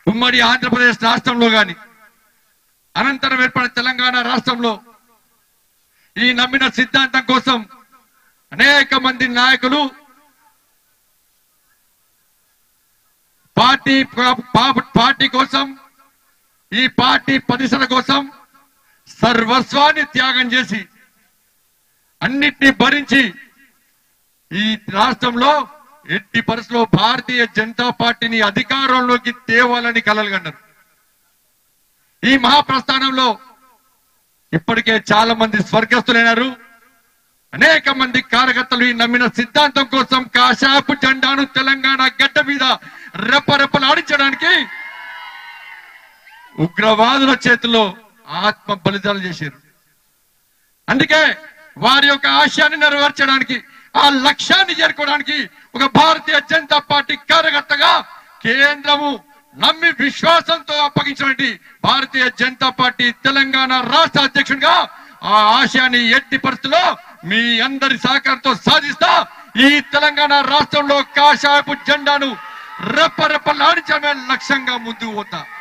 ఉమ్మడి ఆంధ్రప్రదేశ్ రాష్ట్రంలో గాని అనంతరం ఏర్పడిన తెలంగాణ రాష్ట్రంలో ఈ నమ్మిన సిద్ధాంతం కోసం అనేక మంది నాయకులు పార్టీ పా- పార్టీ కోసం ఈ పార్టీ పరిసర కోసం సర్వస్వాన్ని త్యాగం చేసి అన్నిటినీ భరించి ఈ రాష్ట్రంలో ఎట్టి పరిస్థితుల్లో భారతీయ జనతా పార్టీని అధికారంలోకి తేవాలని కలలుగన్నారు ఈ మహాప్రస్థానంలో ఇప్పటికే చాలా మంది స్వర్గస్థులైనారు అనేక మంది కార్యకర్తలు ఈ నమ్మిన సిద్ధాంతం కోసం కాశాపు జెండాను తెలంగాణ గడ్డ మీద రెప్పరెప్పలాడించడానికి ఉగ్రవాదుల చేతిలో ఆత్మ బలిదానం చేశారు అందుకే వారి యొక్క ఆశయాన్ని నెరవేర్చడానికి ఆ లక్ష్యాన్ని చేరుకోవడానికి ఒక భారతీయ జనతా పార్టీ కార్యకర్తగా కేంద్రము నమ్మి విశ్వాసంతో అప్పగించినటువంటి భారతీయ జనతా పార్టీ తెలంగాణ రాష్ట్ర అధ్యక్షుడిగా ఆ ఆశయాన్ని ఎట్టి పరిస్థితుల్లో మీ అందరి సహకారంతో సాధిస్తా ఈ తెలంగాణ రాష్ట్రంలో కాషాయపు జెండాను రెప్పరెప్పలాడించడమే లక్ష్యంగా ముందుకు పోతా